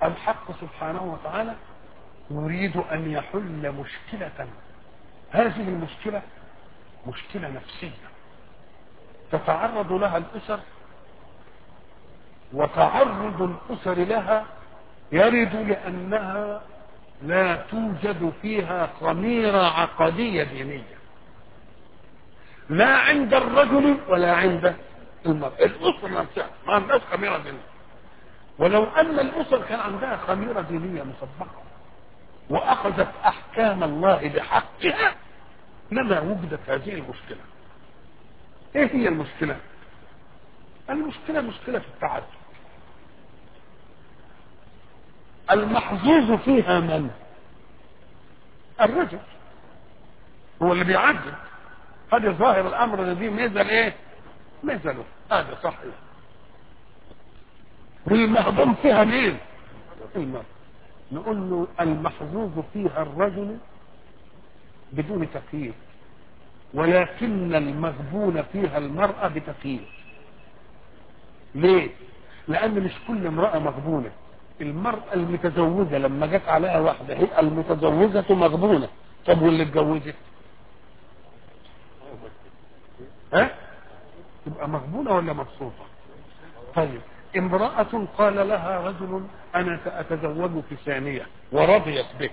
الحق سبحانه وتعالى يريد ان يحل مشكله هذه المشكله مشكله نفسيه تتعرض لها الاسر وتعرض الاسر لها يرد لانها لا توجد فيها خميره عقديه دينيه لا عند الرجل ولا عند المرأة الأسرة نفسها ما عندهاش خميرة دينية ولو أن الأسر كان عندها خميرة دينية مسبقة وأخذت أحكام الله بحقها لما وجدت هذه المشكلة إيه هي المشكلة؟ المشكلة مشكلة في التعدد المحظوظ فيها من؟ الرجل هو اللي بيعدد هذا ظاهر الامر ان دي ميزه ايه ميزه هذا صحيح والمهضوم فيها مين المرء نقول له المحظوظ فيها الرجل بدون تكييف ولكن المغبون فيها المرأة بتكييف ليه لأن مش كل امرأة مغبونة المرأة المتزوجة لما جت عليها واحدة هي المتزوجة مغبونة طب واللي اتجوزت ها تبقى مغبونة ولا مبسوطة طيب امرأة قال لها رجل أنا سأتزوج في ثانية ورضيت به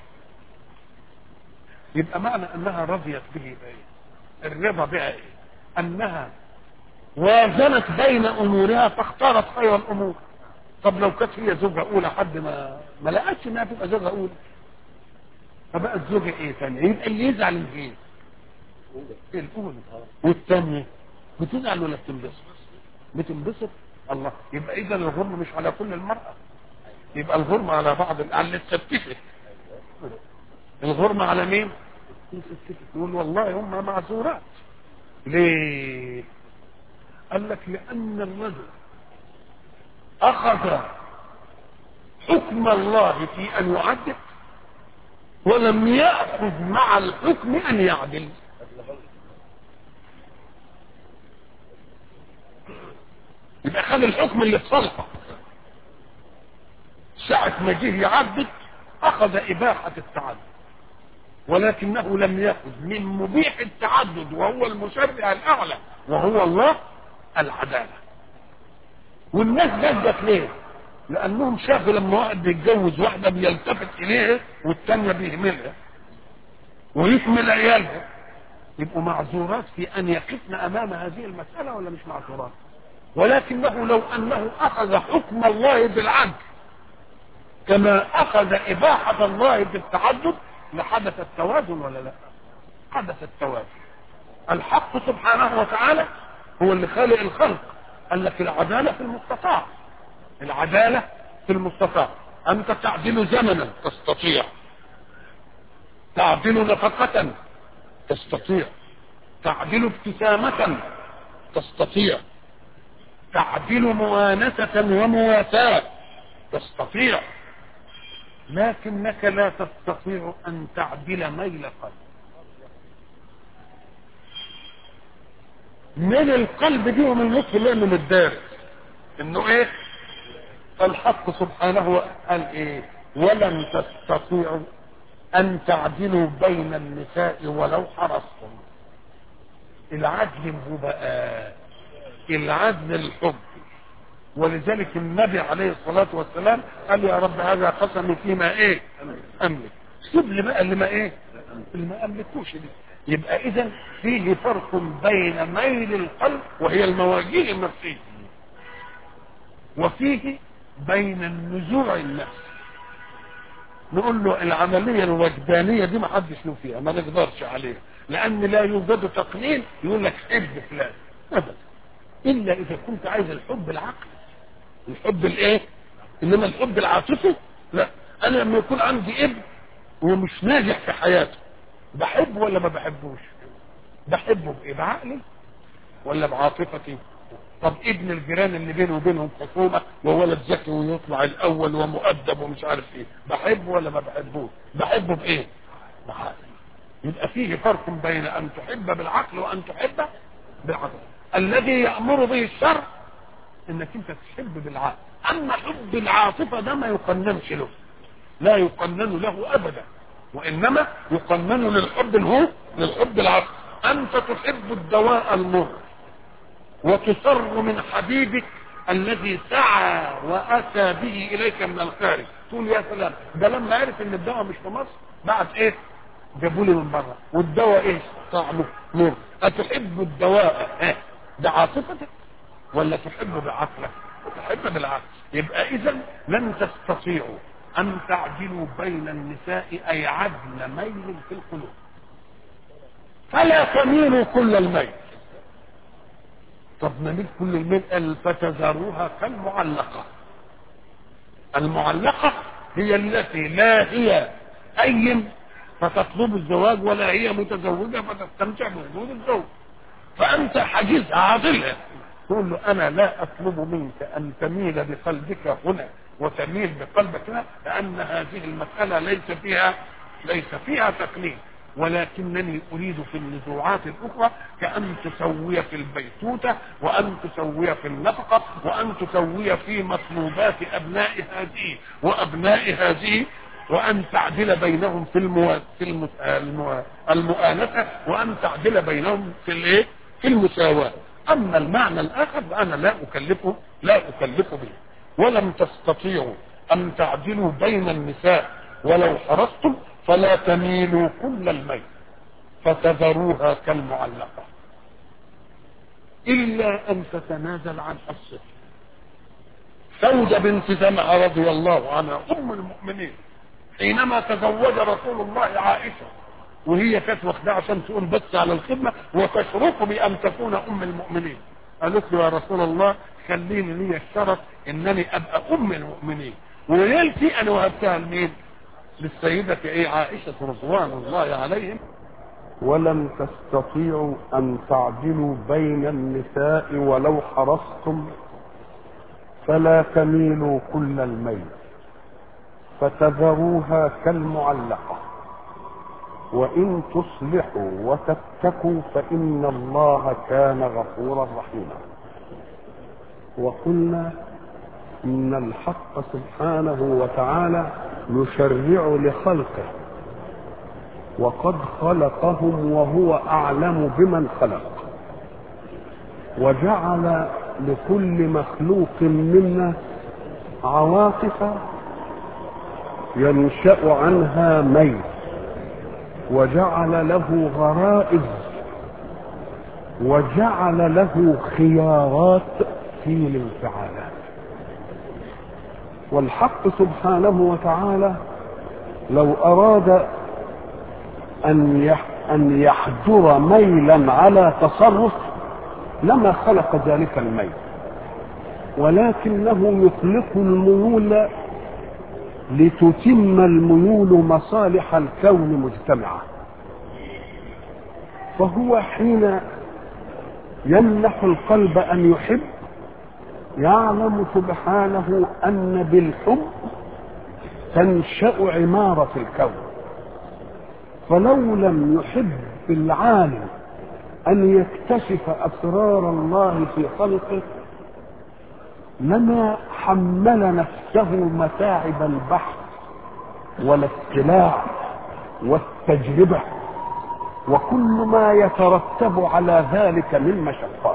يبقى معنى أنها رضيت به إيه؟ الرضا بها إيه؟ أنها وازنت بين أمورها فاختارت خير الأمور طب لو كانت هي زوجة أولى حد ما ما لقتش إنها تبقى زوجة أولى فبقت زوجة إيه ثانية يبقى اللي يزعل من إيه؟ الأولى والثانية بتزعل ولا بتنبسط؟ بتنبسط الله يبقى إذا الغرم مش على كل المرأة يبقى الغرم على بعض على اللي تستفق الغرم على مين؟ يقول والله هم معذورات ليه؟ قال لك لأن الرجل أخذ حكم الله في أن يعدل ولم يأخذ مع الحكم أن يعدل يبقى خد الحكم اللي في صالحه ساعة ما جه يعدل أخذ إباحة التعدد ولكنه لم يأخذ من مبيح التعدد وهو المشرع الأعلى وهو الله العدالة والناس جدت ليه؟ لأنهم شافوا لما واحد بيتجوز واحدة بيلتفت إليها والتانية بيهملها ويكمل عيالها يبقوا معذورات في أن يقفن أمام هذه المسألة ولا مش معذورات؟ ولكنه لو أنه أخذ حكم الله بالعدل كما أخذ إباحة الله بالتعدد لحدث التوازن ولا لا؟ حدث التوازن الحق سبحانه وتعالى هو اللي خالق الخلق قال لك العدالة في المستطاع العدالة في المستطاع أنت تعدل زمنا تستطيع تعدل نفقة تستطيع تعدل ابتسامة تستطيع تعدل موانسة ومواساة تستطيع لكنك لا تستطيع أن تعدل ميل قلب من القلب دي ومن نصف الليل من الدارس انه ايه فالحق سبحانه قال ايه ولن تستطيعوا ان تعدلوا بين النساء ولو حرصتم العدل هو بقى العدل الحب ولذلك النبي عليه الصلاة والسلام قال يا رب هذا قسم فيما ايه املك سيب لي بقى اللي ما ايه اللي ما املكوش دي يبقى اذا فيه فرق بين ميل القلب وهي المواجيه النفسيه وفيه بين النزوع النفسي نقول له العملية الوجدانية دي ما حدش له فيها ما نقدرش عليها لأن لا يوجد تقنين يقول لك حب فلان أبدا إلا إذا كنت عايز الحب العقلي الحب الإيه؟ إنما الحب العاطفي لا أنا لما يكون عندي ابن ومش ناجح في حياته بحبه ولا ما بحبوش بحبه بايه بعقلي ولا بعاطفتي طب ابن الجيران اللي بينه وبينهم خصومه وولد ذكي ويطلع الاول ومؤدب ومش عارف ايه بحبه ولا ما بحبوش بحبه بايه بعقلي يبقى فيه فرق بين ان تحب بالعقل وان تحب بالعقل الذي يامر به الشرع انك انت تحب بالعقل اما حب العاطفه ده ما يقننش له لا يقنن له ابدا وانما يقنن للحب هو للحب العاطفي انت تحب الدواء المر وتسر من حبيبك الذي سعى واتى به اليك من الخارج تقول يا سلام ده لما عرف ان الدواء مش في مصر بعد ايه جابوا لي من بره والدواء ايه طعمه مر اتحب الدواء ايه بعاطفتك ولا تحب بعقلك تحب بالعقل يبقى اذا لن تستطيعوا ان تعدلوا بين النساء اي عدل ميل في القلوب فلا تميلوا كل الميل طب نميل كل الميل قال فتذروها كالمعلقه المعلقه هي التي لا هي اي فتطلب الزواج ولا هي متزوجه فتستمتع بوجود الزوج فانت حاجزها عاضلها تقول له انا لا اطلب منك ان تميل بقلبك هنا وتميل بقلبك هنا لان هذه المساله ليس فيها ليس فيها تقليد ولكنني اريد في النزوعات الاخرى كان تسوي في البيتوته وان تسوي في النفقه وان تسوي في مطلوبات ابناء هذه وابناء هذه وان تعدل بينهم في المو... في الم... المو... المؤانسه وان تعدل بينهم في الايه؟ في المساواه اما المعنى الاخر فانا لا اكلفه لا اكلفه به ولم تستطيعوا ان تعدلوا بين النساء ولو حرصتم فلا تميلوا كل الميل فتذروها كالمعلقه الا ان تتنازل عن حصه سودة بنت زمعة رضي الله عنها ام المؤمنين حينما تزوج رسول الله عائشه وهي كانت واخداه عشان تقول بس على الخدمه وتشرف بان تكون ام المؤمنين قالت له يا رسول الله خليني لي الشرف انني ابقى ام المؤمنين وليلتي انا وهبتها لمين؟ للسيدة ايه عائشة رضوان الله عليهم ولم تستطيعوا أن تعدلوا بين النساء ولو حرصتم فلا تميلوا كل الميل فتذروها كالمعلقة وإن تصلحوا وتتقوا فإن الله كان غفورا رحيما وقلنا إن الحق سبحانه وتعالى يشرع لخلقه وقد خلقهم وهو أعلم بمن خلق وجعل لكل مخلوق منا عواطف ينشأ عنها ميل وجعل له غرائز وجعل له خيارات في الانفعالات والحق سبحانه وتعالى لو أراد أن أن يحجر ميلا على تصرف لما خلق ذلك الميل ولكنه يخلق الميول لتتم الميول مصالح الكون مجتمعة فهو حين يمنح القلب أن يحب يعلم سبحانه أن بالحب تنشأ عمارة الكون فلو لم يحب العالم أن يكتشف أسرار الله في خلقه لما حمل نفسه متاعب البحث والاطلاع والتجربة وكل ما يترتب على ذلك من مشقات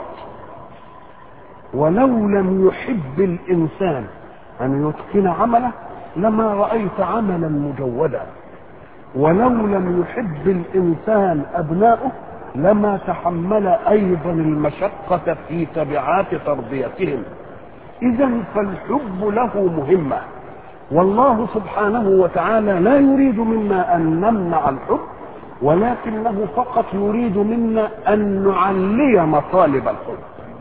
ولو لم يحب الإنسان أن يتقن عمله لما رأيت عملا مجودا ولو لم يحب الإنسان أبناؤه لما تحمل أيضا المشقة في تبعات تربيتهم إذا فالحب له مهمة والله سبحانه وتعالى لا يريد منا أن نمنع الحب ولكنه فقط يريد منا أن نعلي مطالب الحب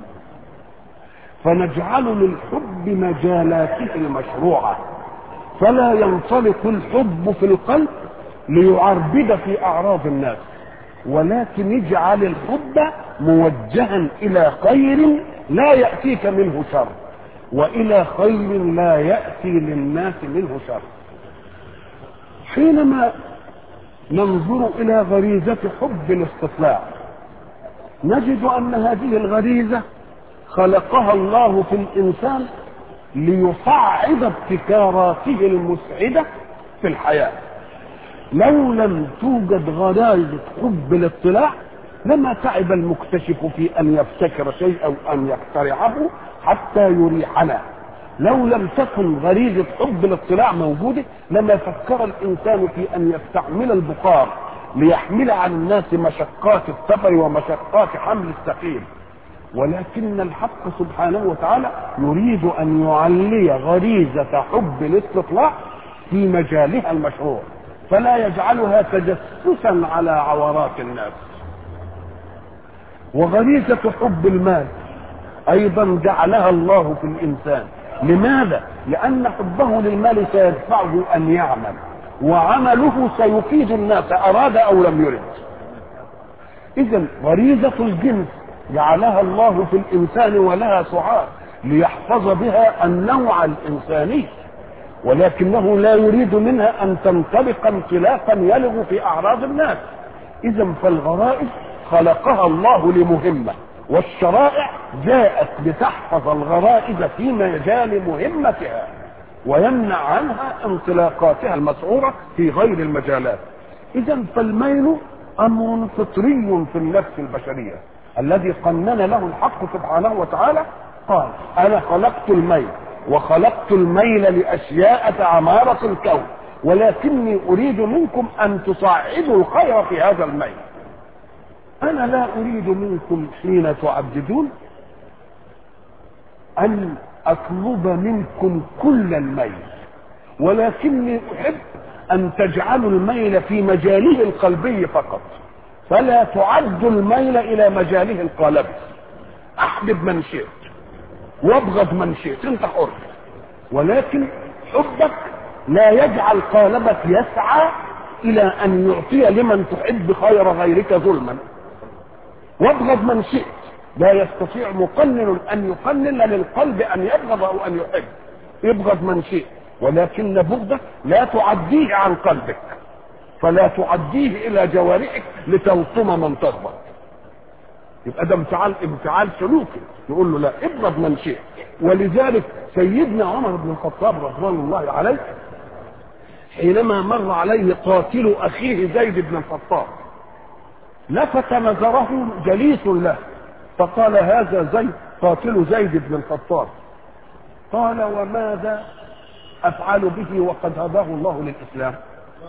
فنجعل للحب مجالاته المشروعة فلا ينطلق الحب في القلب ليعربد في أعراض الناس ولكن اجعل الحب موجها إلى خير لا يأتيك منه شر والى خير لا ياتي للناس منه شر حينما ننظر الى غريزه حب الاستطلاع نجد ان هذه الغريزه خلقها الله في الانسان ليصعد ابتكاراته المسعدة في الحياة لو لم توجد غرائز حب الاطلاع لما تعب المكتشف في أن يبتكر شيء أو أن يخترعه حتى يريحنا لو لم تكن غريزة حب الاطلاع موجودة لما فكر الإنسان في أن يستعمل البخار ليحمل عن الناس مشقات السفر ومشقات حمل الثقيل ولكن الحق سبحانه وتعالى يريد أن يعلي غريزة حب الاستطلاع في مجالها المشروع فلا يجعلها تجسسا على عورات الناس وغريزة حب المال أيضا جعلها الله في الإنسان لماذا؟ لأن حبه للمال سيدفعه أن يعمل وعمله سيفيد الناس أراد أو لم يرد إذا غريزة الجنس جعلها الله في الإنسان ولها سعاد ليحفظ بها النوع الإنساني ولكنه لا يريد منها أن تنطلق انطلاقا يلغ في أعراض الناس إذا فالغرائز خلقها الله لمهمة والشرائع جاءت لتحفظ الغرائز في مجال مهمتها ويمنع عنها انطلاقاتها المسعورة في غير المجالات إذا فالميل أمر فطري في النفس البشرية الذي قنن له الحق سبحانه وتعالى قال أنا خلقت الميل وخلقت الميل لأشياء عمارة الكون ولكني أريد منكم أن تصعدوا الخير في هذا الميل أنا لا أريد منكم حين تعبدون أن أطلب منكم كل الميل ولكني أحب أن تجعلوا الميل في مجاله القلبي فقط فلا تعدوا الميل إلى مجاله القالبي أحبب من شئت وابغض من شئت أنت حر ولكن حبك لا يجعل قالبك يسعى إلى أن يعطي لمن تحب خير غيرك ظلما وابغض من شئت لا يستطيع مقنن ان يقنن للقلب ان يبغض او ان يحب ابغض من شئت ولكن بغضك لا تعديه عن قلبك فلا تعديه الى جوارحك لتلطم من تغضب يبقى ده انفعال انفعال سلوكي يقول له لا ابغض من شئت ولذلك سيدنا عمر بن الخطاب رضوان الله عليه حينما مر عليه قاتل اخيه زيد بن الخطاب لفت نظره جليس له فقال هذا زيد قاتل زيد بن الخطاب قال وماذا افعل به وقد هداه الله للاسلام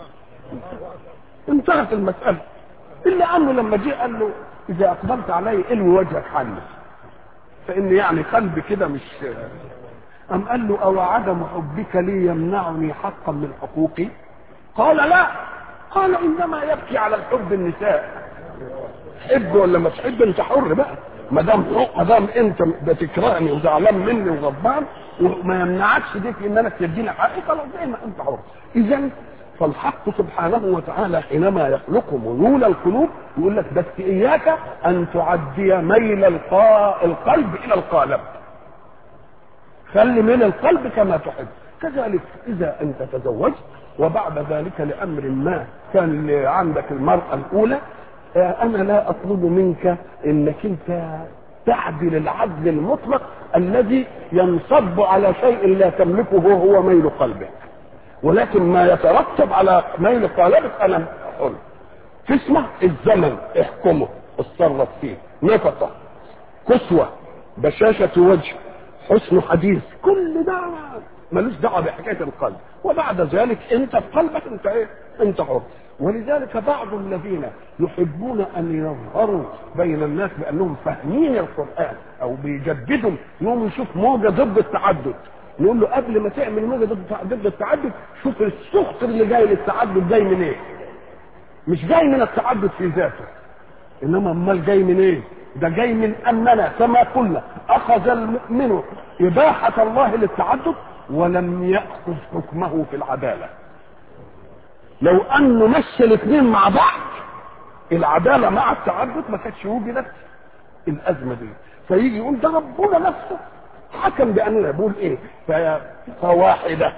انتهت المساله الا انه لما جه قال له اذا اقبلت علي الوي وجهك عني فان يعني قلبي كده مش ام قال له او عدم حبك لي يمنعني حقا من حقوقي قال لا قال انما يبكي على الحب النساء حب ولا ما تحب انت حر بقى ما دام ما دام انت بتكرهني وزعلان مني وغضبان وما يمنعكش دي في انك تديني حقي خلاص زي ما انت حر اذا فالحق سبحانه وتعالى حينما يخلق ميول القلوب يقول لك بس اياك ان تعدي ميل القا... القلب الى القالب خلي ميل القلب كما تحب كذلك اذا انت تزوجت وبعد ذلك لامر ما كان عندك المراه الاولى انا لا اطلب منك انك انت تعدل العدل المطلق الذي ينصب على شيء لا تملكه هو ميل قلبك ولكن ما يترتب على ميل قلبك انا حر تسمع الزمن احكمه اتصرف فيه نفقه كسوه بشاشه وجه حسن حديث كل ده ملوش دعوه بحكايه القلب وبعد ذلك انت في قلبك انت ايه انت حر ولذلك بعض الذين يحبون ان يظهروا بين الناس بانهم فاهمين القران او بيجددوا يوم يشوف موجه ضد التعدد نقول له قبل ما تعمل موجه ضد ضد التعدد شوف السخط اللي جاي للتعدد جاي من ايه مش جاي من التعدد في ذاته انما امال جاي من ايه ده جاي من اننا كما قلنا اخذ المؤمن اباحه الله للتعدد ولم ياخذ حكمه في العداله لو انه مشى الاثنين مع بعض العداله مع التعدد ما كانتش وجدت الازمه دي فيجي يقول ده ربنا نفسه حكم باننا بيقول ايه فواحده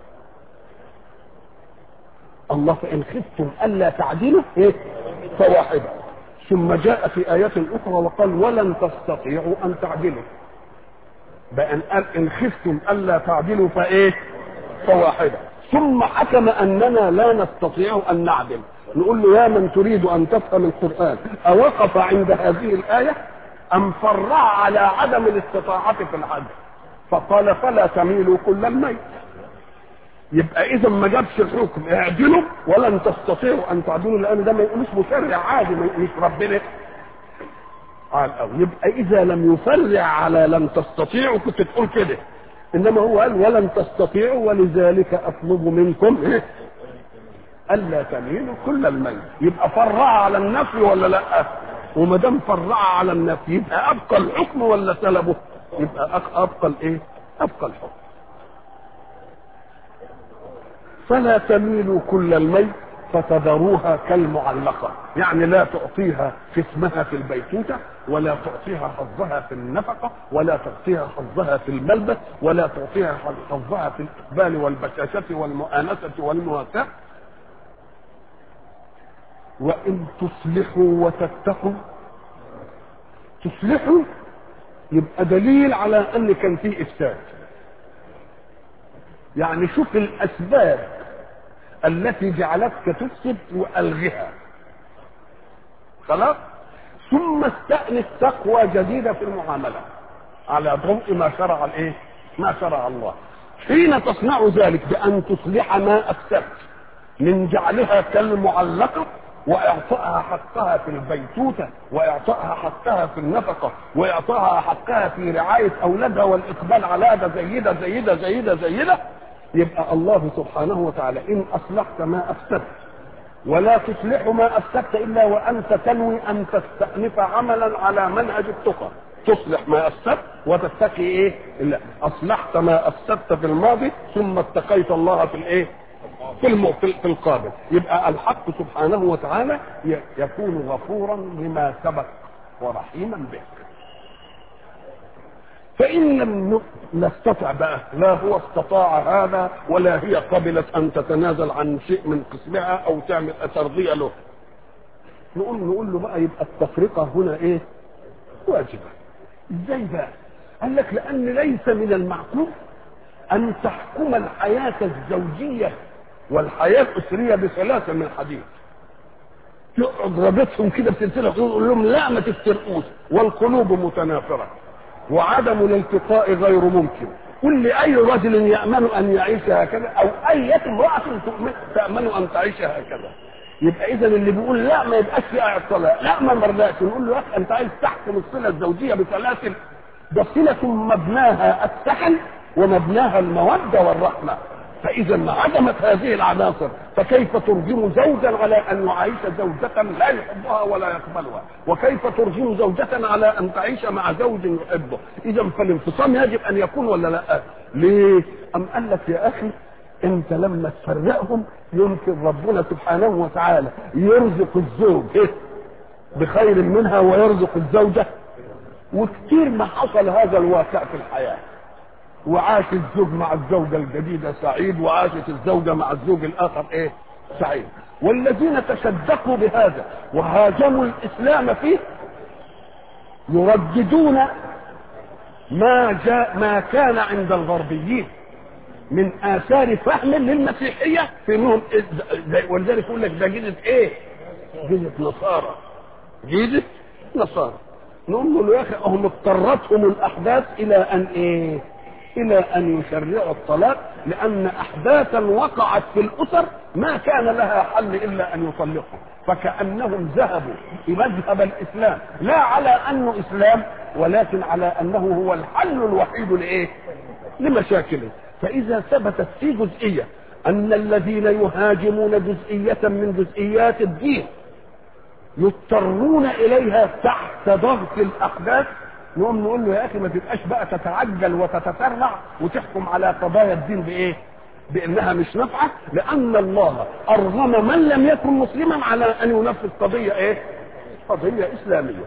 الله فان خفتم الا تعدلوا ايه فواحده ثم جاء في ايات اخرى وقال ولن تستطيعوا ان تعدلوا بأن قال إن خفتم ألا تعدلوا فإيه فواحدة ثم حكم أننا لا نستطيع أن نعدل نقول له يا من تريد أن تفهم القرآن أوقف عند هذه الآية أم فرع على عدم الاستطاعة في العدل فقال فلا تميلوا كل الميل يبقى اذا ما جابش الحكم اعدلوا ولن تستطيعوا ان تعدلوا لان ده ما يقولوش مشرع عادي ما يقولوش ربنا قال أو يبقى اذا لم يفرع على لن تستطيعوا كنت تقول كده انما هو قال ولن تستطيعوا ولذلك اطلب منكم إيه؟ الا تميلوا كل الميل يبقى فرع على النفي ولا لا وما دام فرع على النفي يبقى ابقى الحكم ولا سلبه يبقى ابقى الايه ابقى الحكم فلا تميلوا كل الميل فتذروها كالمعلقة يعني لا تعطيها جسمها في البيتوتة ولا تعطيها حظها في النفقة ولا تعطيها حظها في الملبس ولا تعطيها حظها في الإقبال والبشاشة والمؤانسة والمواساة وإن تصلحوا وتتقوا تصلحوا يبقى دليل على أن كان فيه إفساد يعني شوف الأسباب التي جعلتك تفسد والغها خلاص ثم استأنف تقوى جديدة في المعاملة على ضوء ما شرع الايه ما شرع الله حين تصنع ذلك بأن تصلح ما أفسدت من جعلها كالمعلقة وإعطائها حقها في البيتوتة وإعطائها حقها في النفقة وإعطائها حقها في رعاية أولادها والإقبال على ده زيدة زيدة زيدة زيدة يبقى الله سبحانه وتعالى إن أصلحت ما أفسدت ولا تصلح ما أفسدت إلا وأنت تنوي أن تستأنف عملا على منهج التقى تصلح ما أفسدت وتتقي إيه إلا أصلحت ما أفسدت في الماضي ثم اتقيت الله في الإيه في الم... في في القابل يبقى الحق سبحانه وتعالى ي- يكون غفورا لما سبق ورحيما به فإن لم ن- نستطع بقى لا هو استطاع هذا ولا هي قبلت أن تتنازل عن شيء من قسمها أو تعمل ترضية له نقول نقول له بقى يبقى التفرقة هنا إيه؟ واجبة إزاي بقى؟ قال لك لأن ليس من المعقول أن تحكم الحياة الزوجية والحياة الأسرية بسلاسل من حديد يقعد رابطهم كده بسلسلة يقول لهم لا ما تفترقوش والقلوب متنافرة وعدم الالتقاء غير ممكن قل لأي رجل يأمن أن يعيش هكذا أو أي امرأة تؤمن- تأمن أن تعيش هكذا يبقى إذا اللي بيقول لا ما يبقاش في اعتلاء لا ما مرضاش نقول له يا أخي أنت عايز تحكم الصلة الزوجية بسلاسل ده صلة مبناها السكن ومبناها المودة والرحمة فإذا عدمت هذه العناصر فكيف ترجم زوجا على أن يعيش زوجة لا يحبها ولا يقبلها وكيف ترجم زوجة على أن تعيش مع زوج يحبه إذا فالانفصام يجب أن يكون ولا لا ليه أم قال لك يا أخي انت لما تفرقهم يمكن ربنا سبحانه وتعالى يرزق الزوج إيه؟ بخير منها ويرزق الزوجة وكثير ما حصل هذا الواقع في الحياه وعاش الزوج مع الزوجة الجديدة سعيد وعاشت الزوجة مع الزوج الآخر إيه سعيد والذين تشدقوا بهذا وهاجموا الإسلام فيه يرددون ما جاء ما كان عند الغربيين من آثار فهم للمسيحية في انهم ولذلك يقول لك ده جيزة ايه؟ جيزة نصارى جيزة نصارى نقول له يا اخي هم اضطرتهم الاحداث الى ان ايه؟ الى ان يشرعوا الطلاق لان احداثا وقعت في الاسر ما كان لها حل الا ان يطلقوا فكانهم ذهبوا بمذهب الاسلام لا على انه اسلام ولكن على انه هو الحل الوحيد لايه؟ لمشاكله فاذا ثبتت في جزئيه ان الذين يهاجمون جزئيه من جزئيات الدين يضطرون اليها تحت ضغط الاحداث نقوم نقول له يا اخي ما تبقاش بقى تتعجل وتتسرع وتحكم على قضايا الدين بايه؟ بانها مش نافعه لان الله ارغم من لم يكن مسلما على ان ينفذ قضيه ايه؟ قضيه اسلاميه.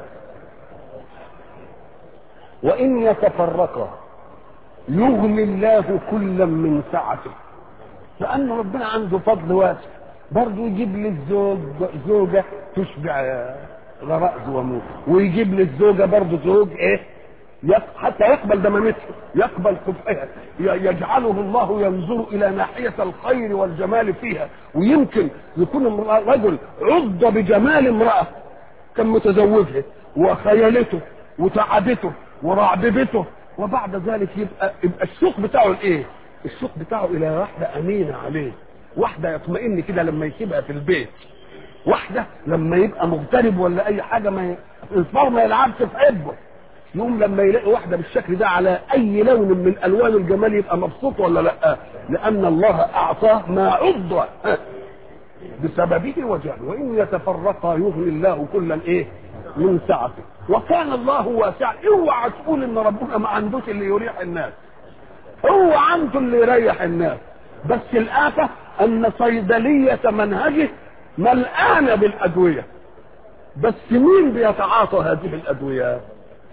وان يتفرقا يغني الله كلا من سعته لان ربنا عنده فضل واسع برضه يجيب لي الزوج زوجه تشبع غرائز وموت ويجيب لي الزوجه برضه زوج ايه يق- حتى يقبل دمامتها يقبل قبحها ي- يجعله الله ينظر الى ناحيه الخير والجمال فيها ويمكن يكون امرأة- رجل عض بجمال امراه كان متزوجها وخيالته وسعادته ورعببته وبعد ذلك يبقى يبقى الشوق بتاعه الايه؟ الشوق بتاعه الى واحده امينه عليه واحده يطمئن كده لما يسيبها في البيت واحده لما يبقى مغترب ولا اي حاجه ما ي... الفار ما يلعبش في عبه يوم لما يلاقي واحده بالشكل ده على اي لون من الوان الجمال يبقى مبسوط ولا لا لان الله اعطاه ما عض بسببه وجهه وان يتفرقا يغني الله كلا ايه من سعته وكان الله واسعا اوعى تقول ان ربنا ما عندوش اللي يريح الناس هو عنده اللي يريح الناس بس الآفة أن صيدلية منهجه ملآنة بالأدوية بس مين بيتعاطى هذه الأدوية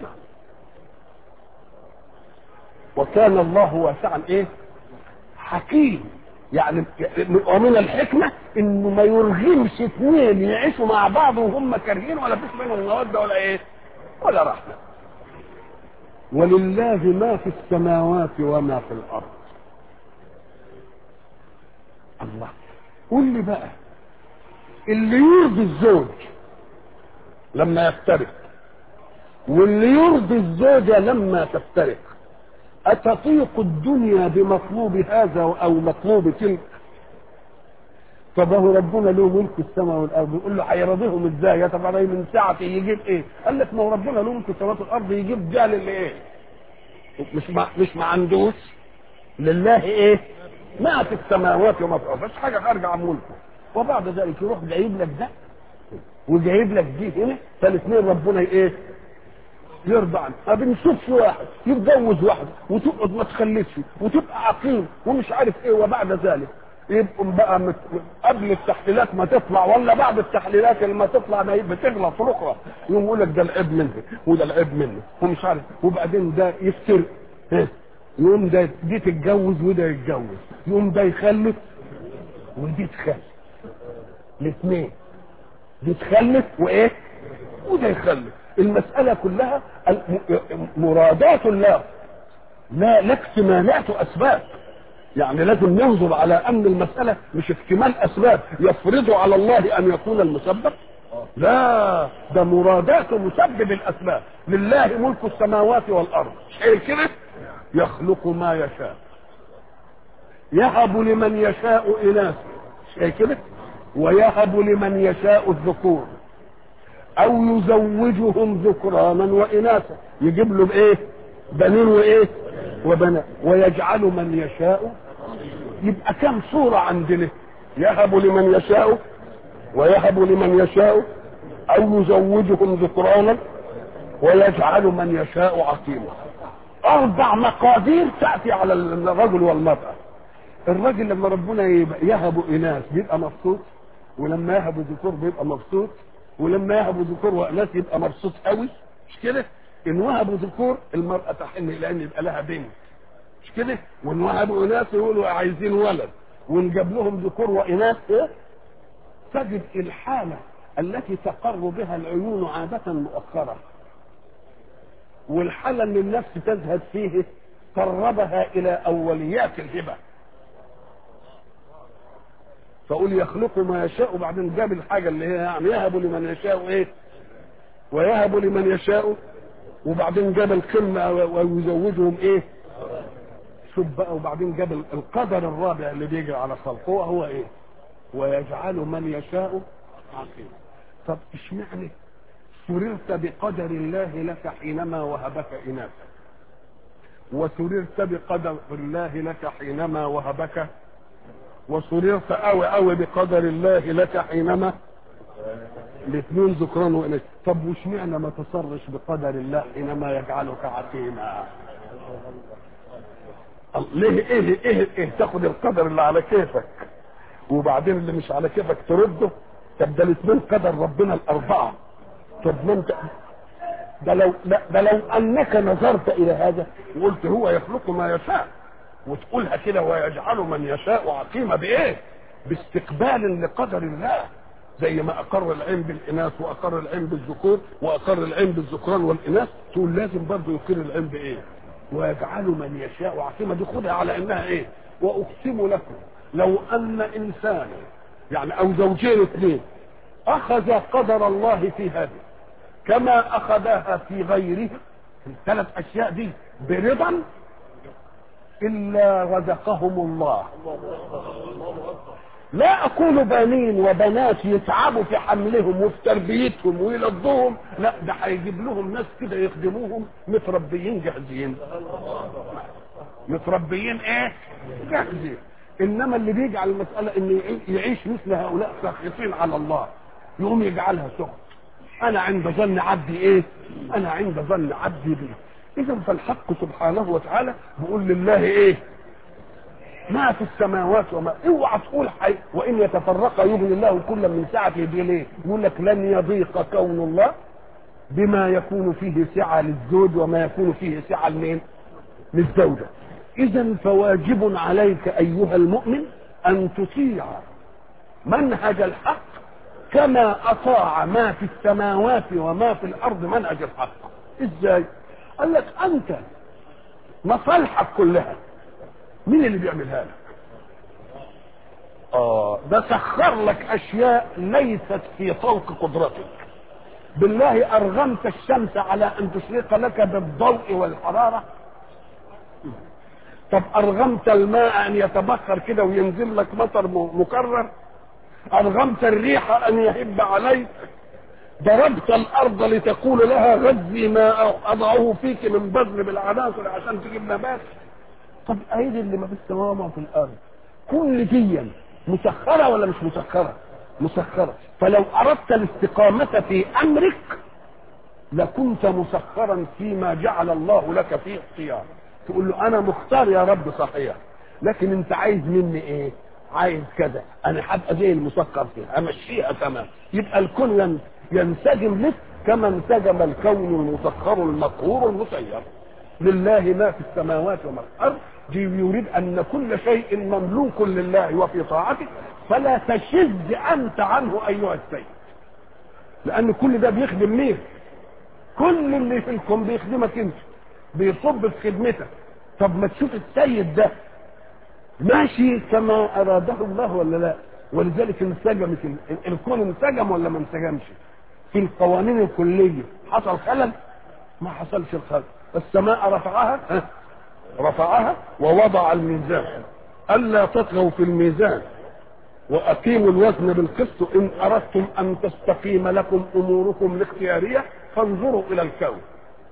وكان الله واسعا ايه حكيم يعني ومن الحكمة انه ما يرغمش اثنين يعيشوا مع بعض وهم كارهين ولا فيش بينهم مودة ولا ايه ولا رحمة ولله ما في السماوات وما في الارض الله قول لي بقى اللي يرضي الزوج لما يفترق واللي يرضي الزوجة لما تفترق أتطيق الدنيا بمطلوب هذا أو مطلوب تلك طب هو ربنا له ملك السماء والارض يقول له هيرضيهم ازاي يا طب عليه من ساعه يجيب ايه قال لك ما هو ربنا له ملك السماوات والارض يجيب جهل اللي ايه مش ما مش ما عندوش لله ايه ما في السماوات وما في الارض بس حاجه خارجه عن ملكه وبعد ذلك يروح جايب لك ده وجايب لك دي هنا فالاثنين ربنا ايه يرضى عنه ما بنشوفش واحد يتجوز واحده وتقعد ما تخلفش وتبقى عقيم ومش عارف ايه وبعد ذلك يبقوا بقى مت... قبل التحليلات ما تطلع ولا بعد التحليلات لما تطلع ما بتغلط اخرى يقوم يقول لك ده العيب منه وده العيب منه ومش عارف وبعدين ده يفتر ها يقوم ده دي تتجوز وده يتجوز يقوم ده يخلف ودي تخلف الاثنين دي تخلف وايه وده يخلف المسألة كلها مرادات الله لا لا اكتمالات أسباب يعني لازم ننظر على أن المسألة مش اكتمال أسباب يفرض على الله أن يكون المسبب لا ده مرادات مسبب الأسباب لله ملك السماوات والأرض مش كده يخلق ما يشاء يهب لمن يشاء إناثا مش كده ويهب لمن يشاء الذكور او يزوجهم ذكرانا واناثا يجيب له بايه بنين وايه وبنات ويجعل من يشاء يبقى كم صورة عندنا يهب لمن يشاء ويهب لمن يشاء او يزوجهم ذكرانا ويجعل من يشاء عقيما اربع مقادير تاتي على الرجل والمراه الراجل لما ربنا يهب اناث بيبقى مبسوط ولما يهب ذكور بيبقى مبسوط ولما يهبوا ذكور واناث يبقى مبسوط قوي مش كده ان وهبوا ذكور المراه تحن الى ان يبقى لها بنت مش كده وان وهبوا اناث يقولوا عايزين ولد وان جاب لهم ذكور واناث ايه تجد الحاله التي تقر بها العيون عاده مؤخره والحاله اللي النفس تزهد فيه قربها الى اوليات الهبه فقول يخلق ما يشاء وبعدين جاب الحاجة اللي هي يعني يهب لمن يشاء ايه ويهب لمن يشاء وبعدين جاب القمة ويزوجهم ايه شوف بقى وبعدين جاب القدر الرابع اللي بيجري على خلقه وهو ايه ويجعل من يشاء عقيما طب اشمعنى سررت بقدر الله لك حينما وهبك اناثا وسررت بقدر الله لك حينما وهبك وسررت قوي قوي بقدر الله لك حينما الاثنين ذكران واناث طب واشمعنى ما تصرش بقدر الله حينما يجعلك عقيما ليه ايه ايه ايه تاخد القدر اللي على كيفك وبعدين اللي مش على كيفك ترده طب ده الاثنين قدر ربنا الاربعه طب ما انت ده لو لا ده لو انك نظرت الى هذا وقلت هو يخلق ما يشاء وتقولها كده ويجعل من يشاء عقيمة بايه باستقبال لقدر الله زي ما اقر العين بالاناث واقر العين بالذكور واقر العين بالذكران والاناث تقول لازم برضه يقر العين بايه ويجعل من يشاء عاصمه دي خدها على انها ايه واقسم لكم لو ان انسانا يعني او زوجين اثنين اخذ قدر الله في هذه كما اخذها في غيره في الثلاث اشياء دي برضا الا رزقهم الله لا اقول بنين وبنات يتعبوا في حملهم وفي تربيتهم ويلضوهم لا ده هيجيب لهم ناس كده يخدموهم متربيين جاهزين متربيين ايه جاهزين انما اللي بيجعل المساله ان يعيش مثل هؤلاء ساخطين على الله يقوم يجعلها سخط انا عند ظن عبدي ايه انا عند ظن عبدي بي اذا فالحق سبحانه وتعالى بيقول لله ايه ما في السماوات وما اوعى تقول حي وان يتفرق يغني الله كل من سعته دي ليه يقول لك لن يضيق كون الله بما يكون فيه سعه للزوج وما يكون فيه سعه لمين للزوجه اذا فواجب عليك ايها المؤمن ان تطيع منهج الحق كما اطاع ما في السماوات وما في الارض منهج الحق ازاي قال لك انت مصالحك كلها مين اللي بيعملها لك اه ده سخر لك اشياء ليست في طوق قدرتك بالله ارغمت الشمس على ان تشرق لك بالضوء والحراره طب ارغمت الماء ان يتبخر كده وينزل لك مطر مكرر ارغمت الريح ان يهب عليك ضربت الارض لتقول لها غذي ما اضعه فيك من بذر بالعناصر عشان تجيب نبات طب ايدي اللي ما في السماء وما في الارض كل دي مسخره ولا مش مسخره مسخره فلو اردت الاستقامه في امرك لكنت مسخرا فيما جعل الله لك فيه اختيار تقول له انا مختار يا رب صحيح لكن انت عايز مني ايه عايز كذا انا هبقى زي المسخر فيها امشيها تمام يبقى الكون ينسجم لك كما انسجم الكون المسخر المقهور المسير لله ما في السماوات وما في الارض دي يريد ان كل شيء مملوك لله وفي طاعته فلا تشذ انت عنه ايها السيد لان كل ده بيخدم مين كل اللي في الكون بيخدمك انت بيصب في خدمتك طب ما تشوف السيد ده ماشي كما اراده الله ولا لا ولذلك انسجمت الكون انسجم ولا ما انسجمش في القوانين الكليه حصل خلل ما حصلش الخلل السماء رفعها رفعها ووضع الميزان الا تطغوا في الميزان واقيموا الوزن بالقسط ان اردتم ان تستقيم لكم اموركم الاختياريه فانظروا الى الكون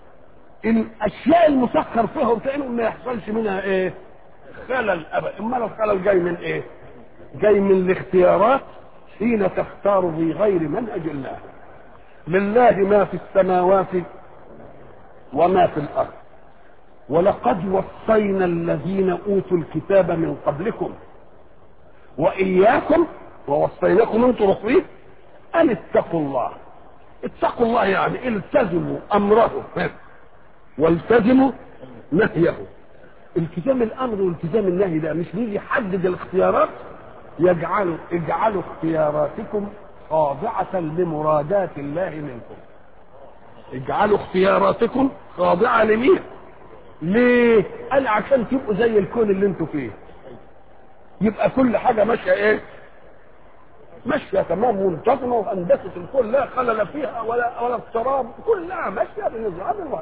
الاشياء المسخر فيها وكانه ما يحصلش منها ايه خلل ابدا امال الخلل جاي من ايه جاي من الاختيارات حين تختار في غير منهج الله لله ما في السماوات وما في الارض ولقد وصينا الذين اوتوا الكتاب من قبلكم واياكم ووصيناكم انتم رسولين ان اتقوا الله اتقوا الله يعني التزموا امره والتزموا نهيه التزام الامر والتزام النهي ده مش بيجي يحدد الاختيارات يجعل اجعلوا اختياراتكم خاضعة لمرادات الله منكم اجعلوا اختياراتكم خاضعة لمين ليه قال عشان تبقوا زي الكون اللي انتوا فيه يبقى كل حاجة ماشية ايه ماشية تمام منتظمة وهندسة الكون لا خلل فيها ولا ولا اضطراب كلها ماشية بنظام الوقت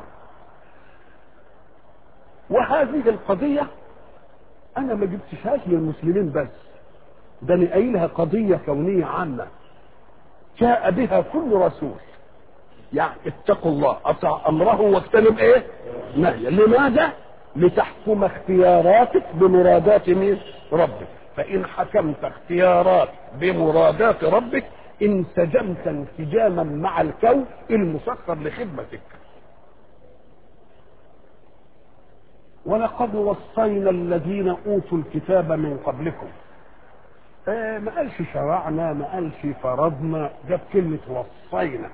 وهذه القضية أنا ما جبتشهاش للمسلمين بس ده أنا قايلها قضية كونية عامة جاء بها كل رسول يعني اتقوا الله أطع أمره واجتنب إيه؟ نهيه لماذا؟ لتحكم اختياراتك بمرادات مين؟ ربك فإن حكمت اختيارات بمرادات ربك انسجمت انسجاما مع الكون المسخر لخدمتك ولقد وصينا الذين اوتوا الكتاب من قبلكم آه ما قالش شرعنا ما قالش فرضنا جاب كلمة وصينا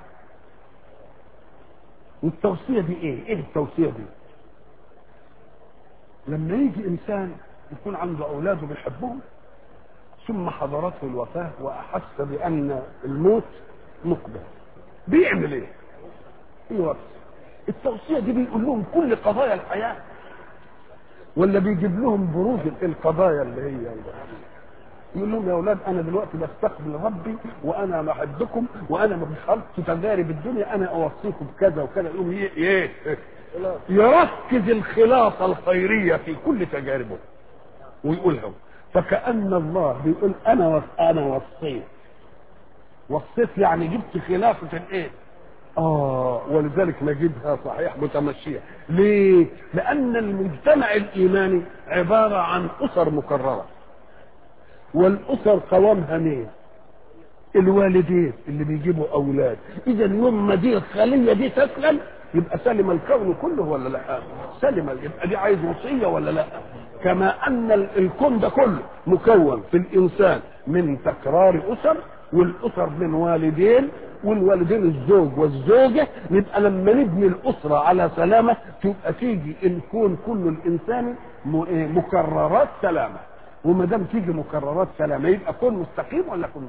والتوصية دي ايه ايه التوصية دي لما يجي انسان يكون عنده اولاده بيحبهم ثم حضرته الوفاة وأحس بأن الموت مقبل بيعمل إيه؟ يوصي التوصية دي بيقول لهم كل قضايا الحياة ولا بيجيب لهم بروز القضايا اللي هي يقول لهم يا اولاد انا دلوقتي بستقبل ربي وانا بحبكم وانا مش خلطت تجارب الدنيا انا اوصيكم بكذا وكذا يقوم ايه يركز الخلاصه الخيريه في كل تجاربه ويقولها فكأن الله بيقول انا وص... انا وصيت وصيت يعني جبت خلافه الايه اه ولذلك نجدها صحيح متمشيه ليه لان المجتمع الايماني عباره عن اسر مكرره والاسر قوامها مين الوالدين اللي بيجيبوا اولاد اذا يوم ما دي الخليه دي تسلم يبقى سلم الكون كله ولا لا سلم يبقى دي عايز وصيه ولا لا كما ان الكون ده كله مكون في الانسان من تكرار اسر والاسر من والدين والوالدين الزوج والزوجة يبقى لما نبني الأسرة على سلامة تبقى تيجي الكون كله الإنساني مكررات سلامة وما دام تيجي مكررات سلامة يبقى كون مستقيم ولا كون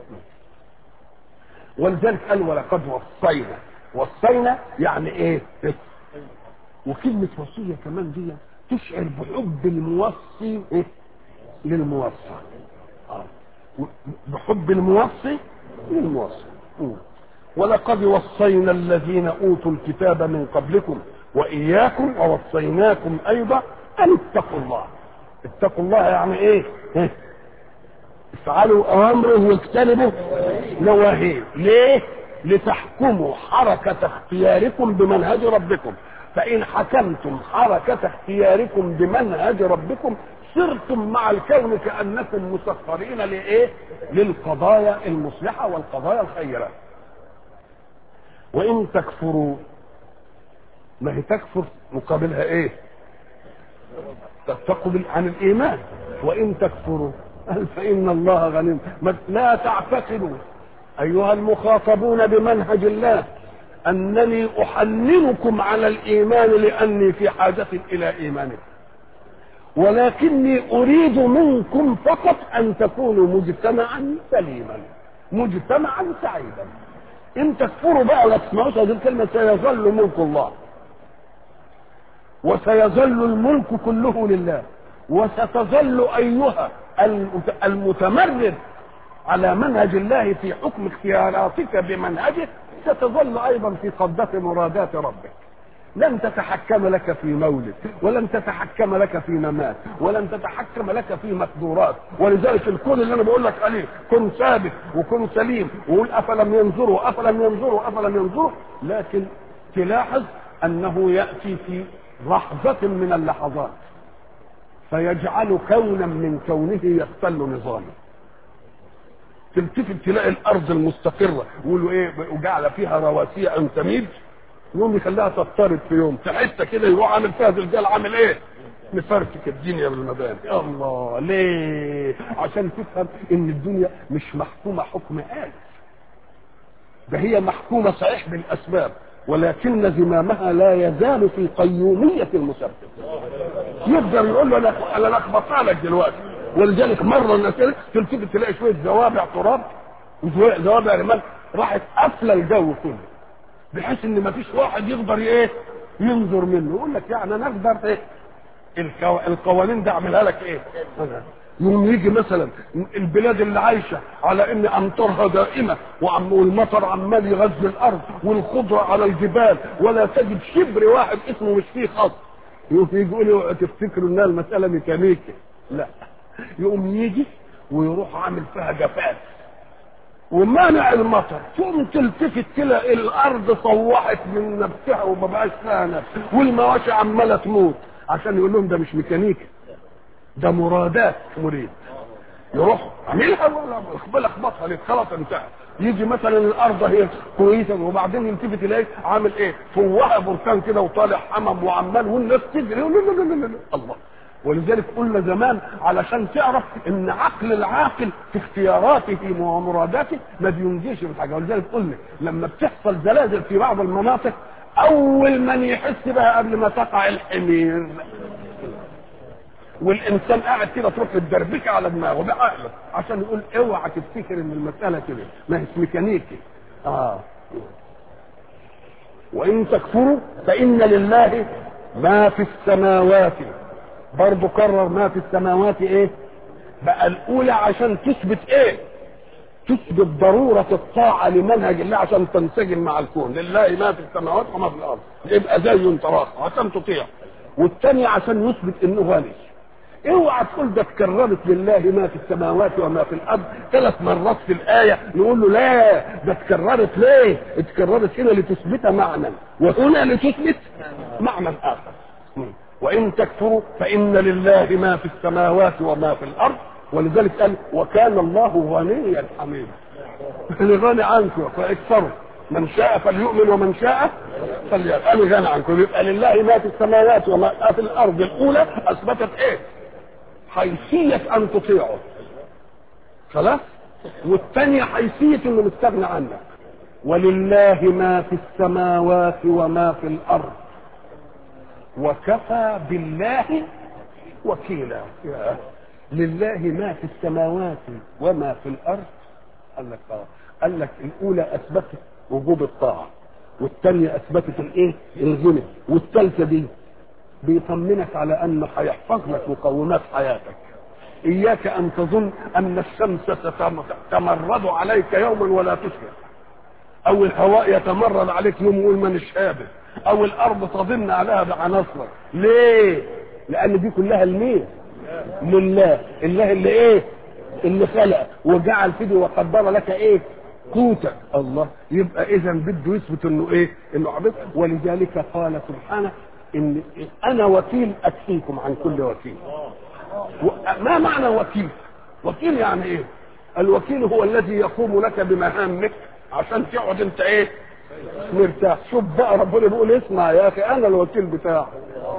ولذلك قال ولقد وصينا وصينا يعني ايه وكلمة وصية كمان دي تشعر بحب الموصي إيه؟ للموصى آه. بحب الموصي للموصي ولقد وصينا الذين اوتوا الكتاب من قبلكم واياكم ووصيناكم ايضا ان اتقوا الله اتقوا الله يعني ايه افعلوا اوامره واجتنبوا نواهيه ليه لتحكموا حركة اختياركم بمنهج ربكم فإن حكمتم حركة اختياركم بمنهج ربكم صرتم مع الكون كأنكم مسخرين لإيه؟ للقضايا المصلحة والقضايا الخيرة. وإن تكفروا ما هي تكفر مقابلها إيه؟ تتقوا عن الإيمان وإن تكفروا فإن الله غني لا تعتقدوا أيها المخاطبون بمنهج الله أنني أحننكم على الإيمان لأني في حاجة إلى إيمانكم ولكني أريد منكم فقط أن تكونوا مجتمعا سليما مجتمعا سعيدا إن تكفروا بقى ولا تسمعوش هذه الكلمة سيظل ملك الله وسيظل الملك كله لله وستظل أيها المتمرد على منهج الله في حكم اختياراتك بمنهجه ستظل ايضا في قبضة مرادات ربك لن تتحكم لك في مولد ولن تتحكم لك في ممات ولن تتحكم لك في مقدورات ولذلك الكون اللي انا بقول لك عليه كن ثابت وكن سليم وقول افلم ينظروا افلم ينظروا افلم ينظروا لكن تلاحظ انه ياتي في لحظة من اللحظات فيجعل كونا من كونه يختل نظامه تلتفت تلاقي الارض المستقره يقولوا ايه وجعل فيها رواسي ان تميد يوم يخليها تضطرب في يوم تحت كده يروح عامل فيها زلزال عامل ايه؟ مفرتك الدنيا بالمباني الله ليه؟ عشان تفهم ان الدنيا مش محكومه حكم آل ده هي محكومه صحيح بالاسباب ولكن زمامها لا يزال في قيوميه المسبب يقدر يقول له انا لخبطها لك دلوقتي ولذلك مره الناس تلتفت تلاقي شويه زوابع تراب وشويه زوابع رمال راحت قافله الجو كله بحيث ان ما فيش واحد يقدر ايه ينظر منه يقول لك يعني انا اقدر ايه الكو... القوانين دي اعملها لك ايه أنا. يوم يجي مثلا البلاد اللي عايشه على ان امطارها دائمه وعم والمطر عمال يغذي الارض والخضره على الجبال ولا تجد شبر واحد اسمه مش فيه خط يقوم يجي يقولوا تفتكروا انها المساله ميكانيكي لا يقوم يجي ويروح عامل فيها جفاف ومانع المطر ثم تلتفت تلاقي الارض صوحت من نفسها وما بقاش فيها نفس والمواشي عماله تموت عشان يقول لهم ده مش ميكانيكا ده مرادات مريد يروح عاملها ولا اقبل اخبطها ليه خلاص انتهى يجي مثلا الارض هي كويسه وبعدين يلتفت يلاقي عامل ايه فوهه بركان كده وطالع حمم وعمال والناس تجري الله ولذلك قلنا زمان علشان تعرف ان عقل العاقل في اختياراته ومراداته ما بينجيش من حاجه ولذلك قلنا لما بتحصل زلازل في بعض المناطق اول من يحس بها قبل ما تقع الحمير والانسان قاعد كده تروح الدربكه على دماغه بعقله عشان يقول اوعى تفتكر ان المساله كده ما هي ميكانيكي اه وان تكفروا فان لله ما في السماوات برضه كرر ما في السماوات ايه بقى الاولى عشان تثبت ايه تثبت ضرورة الطاعة لمنهج الله عشان تنسجم مع الكون لله ما في السماوات وما في الأرض يبقى زي تراخى عشان تطيع والثانية عشان يثبت انه غني اوعى تقول ده اتكررت لله ما في السماوات وما في الارض ثلاث مرات في الايه نقول له لا ده اتكررت ليه؟ اتكررت هنا لتثبت معنى وهنا لتثبت معنى اخر وان تكفروا فان لله ما في السماوات وما في الارض ولذلك قال وكان الله غنيا حميدا يعني غني عنكم فاكثروا من شاء فليؤمن ومن شاء فليكفر انا غني عنكم يبقى لله ما في السماوات وما في الارض الاولى اثبتت ايه؟ حيثية أن تطيعه خلاص والثانية حيثية أنه مستغنى عنك ولله ما في السماوات وما في الأرض وكفى بالله وكيلا يا. لله ما في السماوات وما في الأرض قال لك آه. قال لك الأولى أثبتت وجوب الطاعة والثانية أثبتت الإيه؟ الغنى والثالثة دي بيطمنك على انه هيحفظ لك مقومات حياتك اياك ان تظن ان الشمس ستمرد عليك يوما ولا تشرق او الهواء يتمرد عليك يوم ويقول من الشابه او الارض تظن عليها بعناصرك ليه لان دي كلها لمين لله الله اللي ايه اللي خلق وجعل فيه وقدر لك ايه قوتك الله يبقى اذا بده يثبت انه ايه انه عبد ولذلك قال سبحانه ان انا وكيل اكفيكم عن كل وكيل ما معنى وكيل وكيل يعني ايه الوكيل هو الذي يقوم لك بمهامك عشان تقعد انت ايه مرتاح شوف بقى ربنا بيقول اسمع يا اخي انا الوكيل بتاعه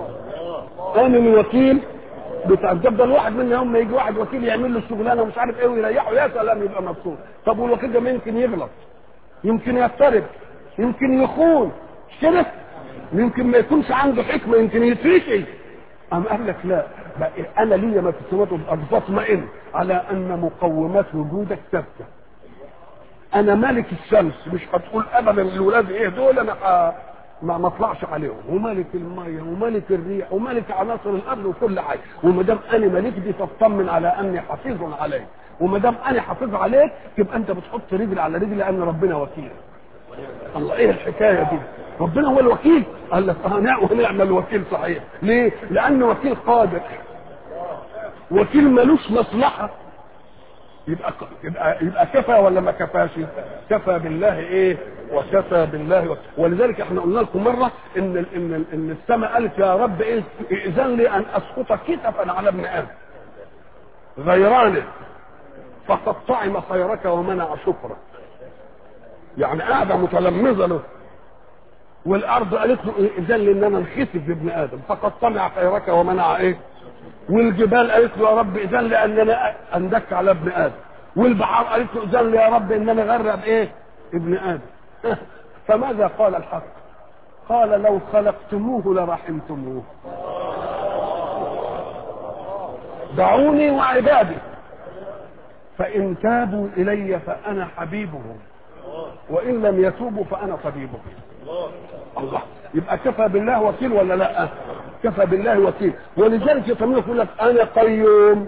انا الوكيل بتاع ده الواحد منا يوم ما يجي واحد وكيل يعمل له الشغلانه ومش عارف ايه ويريحه يا سلام يبقى مبسوط طب والوكيل ده يمكن يغلط يمكن يفترق يمكن يخون كده يمكن ما يكونش عنده حكمه يمكن يترشي أم قال لك لا بقى انا ليا ما في السماوات والارض فاطمئن على ان مقومات وجودك ثابته انا ملك الشمس مش هتقول ابدا الولاد ايه دول انا ح... ما ما اطلعش عليهم وملك الميه وملك الريح وملك عناصر الارض وكل حاجه وما دام انا ملك دي فاطمن على اني حفيظ عليك وما دام انا حافظ عليك تبقى انت بتحط رجل على رجل لان ربنا وكيل الله ايه الحكايه دي ربنا هو الوكيل قال لك اه ونعم الوكيل صحيح ليه لان وكيل قادر وكيل ملوش مصلحه يبقى يبقى يبقى كفى ولا ما كفاش كفى بالله ايه وكفى بالله و... ولذلك احنا قلنا لكم مره ان ال ان ال ان السماء قالت يا رب ايه اذن لي ان اسقط كتفا على ابن ادم غيرانه فقد طعم خيرك ومنع شكرك يعني قاعده متلمذه له والارض قالت له إيه اذن لي ان انا انخسف بابن ادم فقد طمع خيرك ومنع ايه والجبال قالت له يا رب اذن لي ان انا اندك على ابن ادم والبحار قالت له اذن لي يا رب ان انا اغرق ايه ابن ادم فماذا قال الحق قال لو خلقتموه لرحمتموه دعوني وعبادي فان تابوا الي فانا حبيبهم وان لم يتوبوا فانا طبيبهم الله يبقى كفى بالله وكيل ولا لا كفى بالله وكيل ولذلك يطمئن يقول لك انا قيوم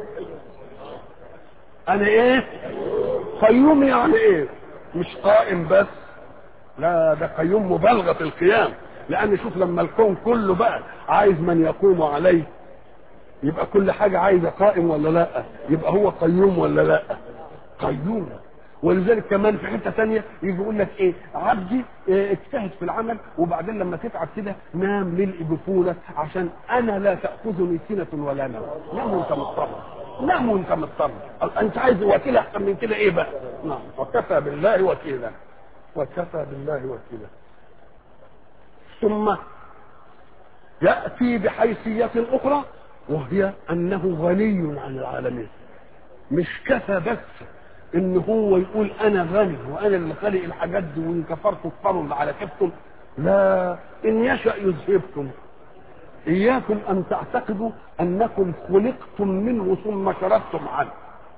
انا ايه قيوم يعني ايه مش قائم بس لا ده قيوم مبالغه في القيام لان شوف لما الكون كله بقى عايز من يقوم عليه يبقى كل حاجه عايزه قائم ولا لا يبقى هو قيوم ولا لا قيوم ولذلك كمان في حته ثانيه يجي يقول لك ايه عبدي إيه اجتهد في العمل وبعدين لما تتعب كده نام ملء جفونك عشان انا لا تاخذني سنه ولا نوم نام وانت مضطر نام وانت مضطر انت عايز وكيل احسن من كده ايه بقى نعم وكفى بالله وكيلا وكفى بالله وكيلا ثم ياتي بحيثيه اخرى وهي انه غني عن العالمين مش كفى بس ان هو يقول انا غني وانا اللي خالق الحاجات دي وان كفرتم كفروا اللي على كيفكم لا ان يشاء يذهبكم إياكم أن تعتقدوا أنكم خلقتم منه ثم شردتم عنه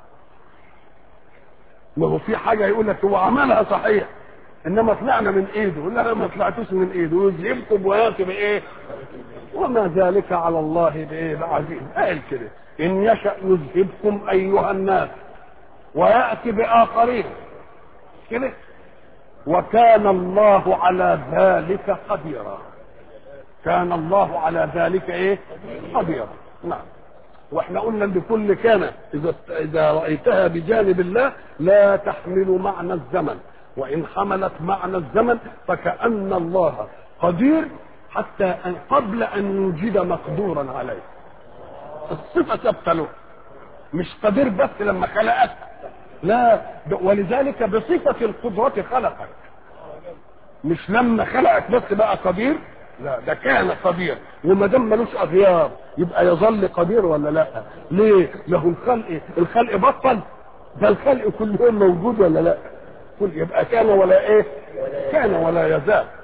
ما هو في حاجة يقول لك هو عملها صحيح إنما طلعنا من إيده لا لا ما طلعتوش من إيده يذهبكم ويأتي بإيه وما ذلك على الله بإيه بعزيز قال كده إن يشأ يذهبكم أيها الناس ويأتي بآخرين كده وكان الله على ذلك قديرا كان الله على ذلك ايه قديرا نعم واحنا قلنا ان كل كان اذا اذا رايتها بجانب الله لا تحمل معنى الزمن وان حملت معنى الزمن فكأن الله قدير حتى أن قبل ان يوجد مقدورا عليه الصفه ثابته له مش قدير بس لما خلقك لا ولذلك بصفه القدره خلقك مش لما خلقك بس بقى قدير لا ده كان قدير وما دام ملوش اغيار يبقى يظل قدير ولا لا ليه له الخلق الخلق بطل ده الخلق كل يوم موجود ولا لا كل يبقى كان ولا ايه كان ولا يزال